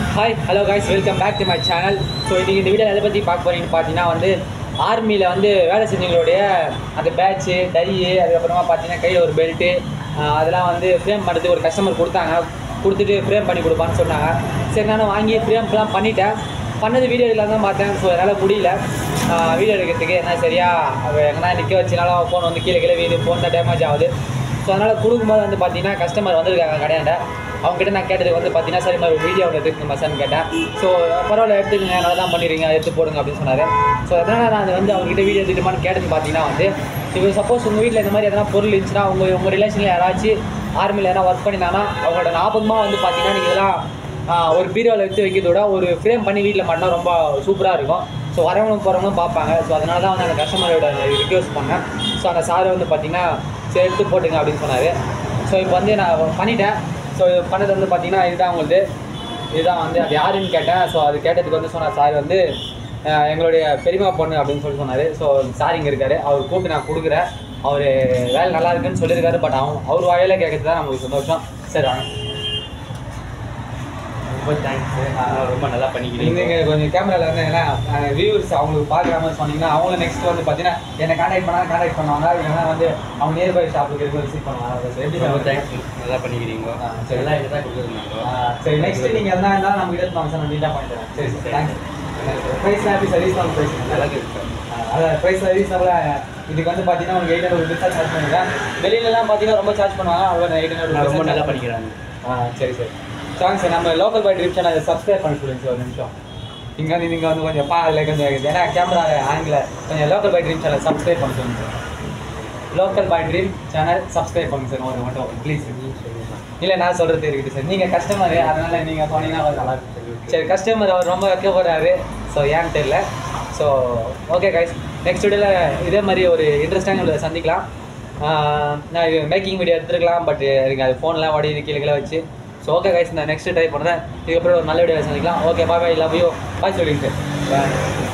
Hi hello guys welcome back to my channel so இன்றைக்கி இந்த video எதை பற்றி பார்க்க போறீங்கன்னு பார்த்தீங்கன்னா வந்து ஆர்மியில் வந்து வேலை செஞ்சவங்களுடைய அந்த பேட்ச்சு டை அதுக்கப்புறமா பார்த்தீங்கன்னா கையில் ஒரு பெல்ட்டு அதெல்லாம் வந்து ஃப்ரேம் பண்ணுறதுக்கு ஒரு கஸ்டமர் கொடுத்தாங்க கொடுத்துட்டு ஃப்ரேம் பண்ணி கொடுப்பான்னு சொன்னாங்க சரி நானும் வாங்கி ஃப்ரேம்லாம் பண்ணிட்டேன் பண்ணது வீடியோ எடுக்கலாம் தான் பார்த்தேன் ஸோ என்னால் முடியல வீடியோ எடுக்கிறதுக்கு என்ன சரியா அவ எங்கன்னா நிற்க வச்சனாலும் ஃபோன் வந்து கீழே கீழே வீடு ஃபோன் தான் டேமேஜ் ஆகுது ஸோ அதனால் கொடுக்கும்போது வந்து பார்த்தீங்கன்னா கஸ்டமர் வந்திருக்காங்க கடையாண்ட அவங்ககிட்ட நான் கேட்டதுக்கு வந்து பார்த்தீங்கன்னா சரி மாதிரி வீடியோ ஒன்று எடுத்துக்கு மசான்னு கேட்டேன் ஸோ பரவாயில்ல எடுத்துக்கங்க நல்லா தான் பண்ணிடுறீங்க எடுத்து போடுங்க அப்படின்னு சொன்னார் ஸோ அதனால் நான் வந்து அவங்ககிட்ட வீடியோ எடுத்துட்டுமான்னு கேட்டது பார்த்தீங்கன்னா வந்து இப்போ சப்போஸ் உங்கள் வீட்டில் இந்த மாதிரி எதனா பொருள் இருந்துச்சுன்னா உங்கள் உங்கள் ரிலேஷனில் யாராச்சும் ஆர்மியில் எதனா ஒர்க் பண்ணியிருந்தாங்கன்னா அவங்களோட ஞாபகமாக வந்து பார்த்தீங்கன்னா நீங்கள் இதெல்லாம் ஆஹ், ஒரு பீரோவில் எடுத்து வைக்கிறத விட ஒரு ஃப்ரேம் பண்ணி வீட்டில் மாட்டினா ரொம்ப சூப்பராக இருக்கும் ஸோ வரவங்க போகிறவங்களும் பார்ப்பாங்க ஸோ அதனால தான் வந்து அந்த கஸ்டமரோட ரிக்வஸ்ட் பண்ணேன் ஸோ அந்த சார் வந்து பார்த்தீங்கன்னா சரி எடுத்து போட்டுங்க அப்படின்னு சொன்னார் ஸோ இப்போ வந்து நான் பண்ணிட்டேன் ஸோ இது பண்ணது வந்து பார்த்தீங்கன்னா இதுதான் உங்களுக்கு இதுதான் வந்து அது யாருன்னு கேட்டேன் ஸோ அது கேட்டதுக்கு வந்து சொன்னார் சார் வந்து அஹ், எங்களுடைய பெரியமா பொண்ணு அப்படின்னு சொல்லி சொன்னார் ஸோ சார் இங்கே இருக்காரு அவர் கூப்பிட்டு நான் கொடுக்குறேன் அவர் வேலை நல்லா இருக்குன்னு சொல்லியிருக்காரு பட் அவன் அவர் வாயில கேட்கறது தான் நமக்கு சந்தோஷம் சரி வாங்க ரொம்ப தேங்க்ஸ் ரொம்ப நல்லா பண்ணிக்கிறீங்க நீங்கள் கொஞ்சம் கேமராவில் வந்து ஏன்னா வியூவர்ஸ் அவங்களுக்கு பார்க்குற மாதிரி சொன்னீங்கன்னா அவங்களும் நெக்ஸ்ட் வந்து பார்த்தீங்கன்னா என்னை கான்டாக்ட் பண்ணால் கான்டாக்ட் பண்ணுவாங்க இல்லைன்னா வந்து அவங்க நியர்பை ஷாப்புக்கு இருக்க விசிட் பண்ணுவாங்க அதை எப்படி ரொம்ப சார் தேங்க்ஸ் நல்லா பண்ணிக்கிறீங்க ஆ, சரி. எல்லாம் இங்கே தான் கொடுத்துருந்தாங்க ஆ, சரி நெக்ஸ்ட் நீங்கள் எதனா இருந்தாலும் நம்ம கிட்ட வாங்க சார் நான் நீட்டாக பண்ணிட்டு வரேன் சரி sir thanks price happy service தான் ப்ரைஸ் நல்லா இருக்கு அதான் ப்ரைஸ் ரீசனபிளாக இதுக்கு வந்து பார்த்தீங்கன்னா உங்களுக்கு எயிட் ஹண்ட்ரட் ருபீஸ் சார்ஜ் பண்ணுறேன் வெளியிலலாம் பார்த்தீங்கன்னா ரொம்ப சார்ஜ் பண்ணுவாங்க அவங்க எயிட் ஹண்ட்ரட் ரொம்ப நல்லா பண்ணிக்கிறாங்க ஆ சரி சரி சாங் சார் நம்ம local boy trip channel subscribe பண்ணி சொல்லுங்க சார் ஒரு நிமிஷம் இங்கே வந்து நீங்கள் வந்து கொஞ்சம் பா இல்லை கொஞ்சம் ஏன்னா கேமரா ஆங்கிள் கொஞ்சம் local boy dream channel subscribe பண்ண சொல்லுங்க sir local boy dream channel subscribe பண்ணுங்க சார் ஒரு மட்டும் ப்ளீஸ் இல்லை நான் சொல்கிறது இருக்குது சார் நீங்கள் கஸ்டமர் அதனால் நீங்கள் சொன்னீங்கன்னா கொஞ்சம் நல்லா இருக்கும் சரி கஸ்டமர் அவர் ரொம்ப வைக்க போகிறாரு ஸோ ஏன்னு தெரியல ஸோ ஓகே கைஸ் நெக்ஸ்ட் வீடியோவில் இதே மாதிரி ஒரு இன்ட்ரெஸ்டான வீடியோ சந்திக்கலாம் ஆஹ் நான் இது மேக்கிங் வீடியோ எடுத்துருக்கலாம் பட் எனக்கு அது ஃபோன்லாம் ஓடி கீழே கீழே வச்சு ஸோ ஓகே கைஸ் நான் நெக்ஸ்ட் ட்ரை பண்ணுறேன் இதுக்கப்புறம் ஒரு நல்ல வீடியோ சந்திக்கலாம் okay bye bye love you bye சொல்லிங்க சார்